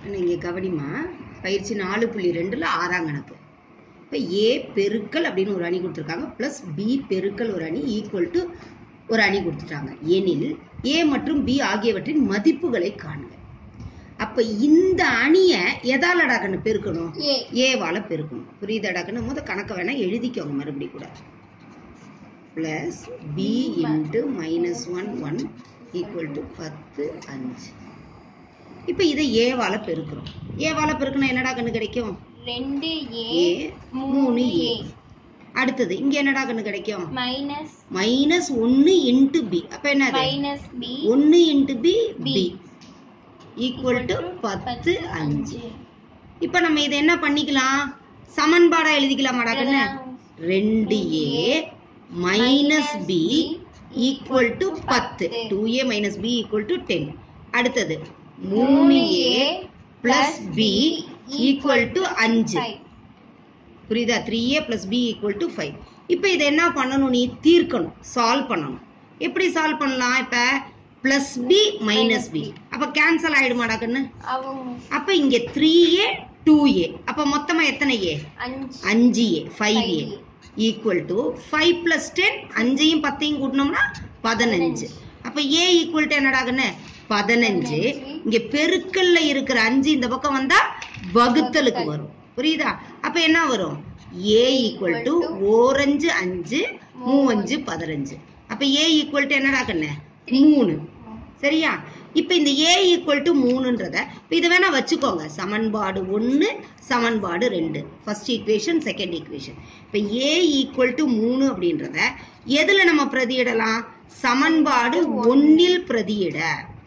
நீங்க கவனிமா பயிற்சி நாலு புள்ளி ரெண்டுல ஆறாம் கணக்கு இப்போ ஏ பெருக்கல் அப்படின்னு ஒரு அணி கொடுத்துருக்காங்க ப்ளஸ் பி பெருக்கல் ஒரு அணி ஈக்குவல் டு ஒரு அணி கொடுத்துட்டாங்க எனில் ஏ மற்றும் பி ஆகியவற்றின் மதிப்புகளை காணுங்க அப்ப இந்த அணியை எதாலடா கண்ணு பெருக்கணும் ஏ ஏவால பெருக்கணும் புரியுதாடா கண்ணு முத கணக்கை வேணா எழுதிக்கோங்க மறுபடியும் கூட plus B into minus one one equal to பத்து அஞ்சு இப்போ இதை ஏவால பெருக்கிறோம் ஏவால பெருக்கணும் என்னடா கண்ணு கிடைக்கும் ரெண்டு ஏ ஏ மூணு ஏ ஏ அடுத்தது இங்க என்னடா கண்ணு கிடைக்கும் மைனஸ் மைனஸ் ஒன்னு இன்ட்டு பி அப்ப என்னது மைனஸ் பி ஒன்னு into B B B. Equal to பத்து அஞ்சு இப்போ நம்ம இதை என்ன பண்ணிக்கலாம் சமன்பாடா எழுதிக்கலாமாடா கண்ணு ரெண்டு A minus B equal to பத்து two A minus B equal to ten அடுத்தது மூணு A plus B equal to அஞ்சு புரியுதா three A plus B equal to five இப்போ இதை என்ன பண்ணணும் நீ தீர்க்கணும் சால்வ் பண்ணணும் எப்படி சால்வ் பண்ணலாம் இப்போ பிளஸ் பி மைனஸ் பி அப்போ கேன்சல் ஆயிடுமாடா கண்ணு அவங்க அப்போ இங்கே த்ரீ ஏ டூ ஏ அப்போ மொத்தமாக எத்தனை ஏ அஞ்சு அஞ்சு A five A Five A. Equal to five plus ten அஞ்சையும் பத்தையும் கூட்டினோம்னா பதினஞ்சு அப்போ ஏ ஈக்குவல் டு என்னடாகன்னு பதினஞ்சு இங்க பெருக்கல்ல இருக்கிற அஞ்சு இந்த பக்கம் வந்தா வகுத்தலுக்கு வரும் புரியுதா அப்ப என்ன வரும் ஏ ஈக்குவல் டு ஓரஞ்சு அஞ்சு மூவஞ்சு பதினஞ்சு அப்ப ஏ ஈக்குவல் டு என்னடா கண்ணு மூணு சரியா இப்ப இந்த ஏ ஈக்குவல் டு மூணுன்றத இப்ப இதை வேணா வச்சுக்கோங்க சமன்பாடு ஒன்னு சமன்பாடு ரெண்டு ஃபர்ஸ்ட் ஈக்குவேஷன் செகண்ட் ஈக்குவேஷன் இப்ப ஏ ஈக்குவல் டு மூணு அப்படின்றத எதுல நம்ம பிரதியிடலாம் சமன்பாடு ஒன்னில் பிரதியிட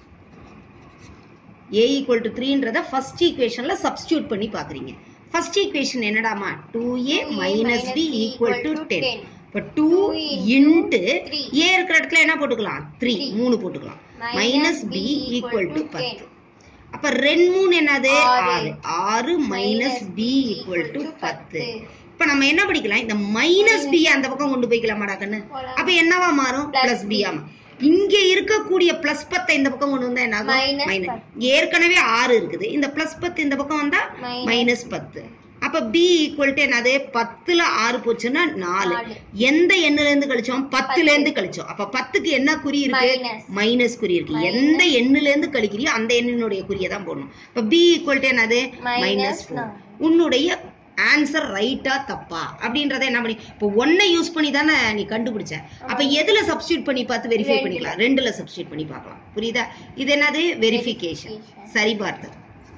ஏ ஈக்குவல் டு த்ரீன்றத ஃபர்ஸ்ட் ஈக்குவேஷன்ல சப்ஸ்டியூட் பண்ணி பாக்குறீங்க ஃபர்ஸ்ட் ஈக்குவேஷன் என்னடாமா two A minus B equal to ten இப்போ டூ இன்ட்டு ஏ இருக்கிற இடத்துல என்ன போட்டுக்கலாம் த்ரீ மூணு போட்டுக்கலாம் மைனஸ் பி ஈக்குவல் டு பத்து அப்ப ரெண்டு மூணு என்னது ஆறு ஆறு மைனஸ் பி ஈக்குவல் டு பத்து இப்ப நம்ம என்ன படிக்கலாம் இந்த மைனஸ் பி அந்த பக்கம் கொண்டு போய்க்கலாமாடா கண்ணு அப்ப என்னவா மாறும் பிளஸ் பி ஆமா இங்க இருக்கக்கூடிய பிளஸ் பத்தை இந்த பக்கம் கொண்டு வந்தா என்ன Minus மைனஸ் ஏற்கனவே ஆறு இருக்குது இந்த பிளஸ் பத்து இந்த பக்கம் வந்தா Minus. மைனஸ் பத்து அப்ப பி ஈக்குவல் டு என்னது பத்துல ஆறு போச்சுன்னா நாலு நாலு. எந்த எண்ணுல இருந்து கழிச்சோம் பத்துல இருந்து கழிச்சோம் அப்ப பத்துக்கு என்ன குறி இருக்கு Minus. மைனஸ் குறி இருக்கு Minus. எந்த எண்ணுல இருந்து கழிக்கிறியோ அந்த எண்ணினுடைய குறியை தான் போடணும் இப்ப பி ஈக்குவல் டு என்னது Minus மைனஸ் நாலு. உன்னுடைய ஆன்சர் ரைட்டா தப்பா அப்படின்றத என்ன பண்ணி இப்போ ஒன்னை யூஸ் பண்ணி தானே நீ கண்டுபிடிச்ச அப்ப எதுல சப்ஸ்டியூட் பண்ணி பார்த்து வெரிஃபை ரெண்டுல. பண்ணிக்கலாம் ரெண்டுல சப்ஸ்டியூட் பண்ணி பார்க்கலாம் புரியுதா இது என்னது வெரிஃபிகேஷன் Verification. சரி பார்த்தது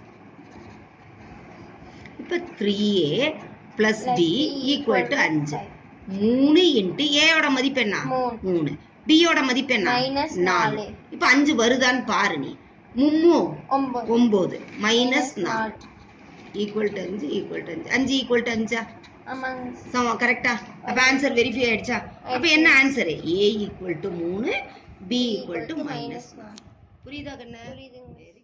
இப்ப three A plus Plus B B equal to equal to அஞ்சு five. மூணு இன்ட்டு ஏயோட மதிப்பு என்ன மூணு. மூணு பியோட மதிப்பு என்ன Minus நாலு நாலு. இப்ப அஞ்சு வருதான்னு பாரு நீ மும்மு ஒன்பது ஒன்பது மைனஸ் Minus நாலு ஈக்குவல் டு அஞ்சு ஈக்குவல் டு அஞ்சு அஞ்சு ஈக்குவல் டு அஞ்சா ஆமாங்க சமம் கரெக்டா அப்ப ஆன்சர் வெரிஃபை ஆயிடுச்சா அப்ப என்ன ஆன்சர் ஏ ஈக்குவல் டு மூணு பி ஈக்குவல் டு மைனஸ் புரியுதா கண்ணு புரியுதுங்க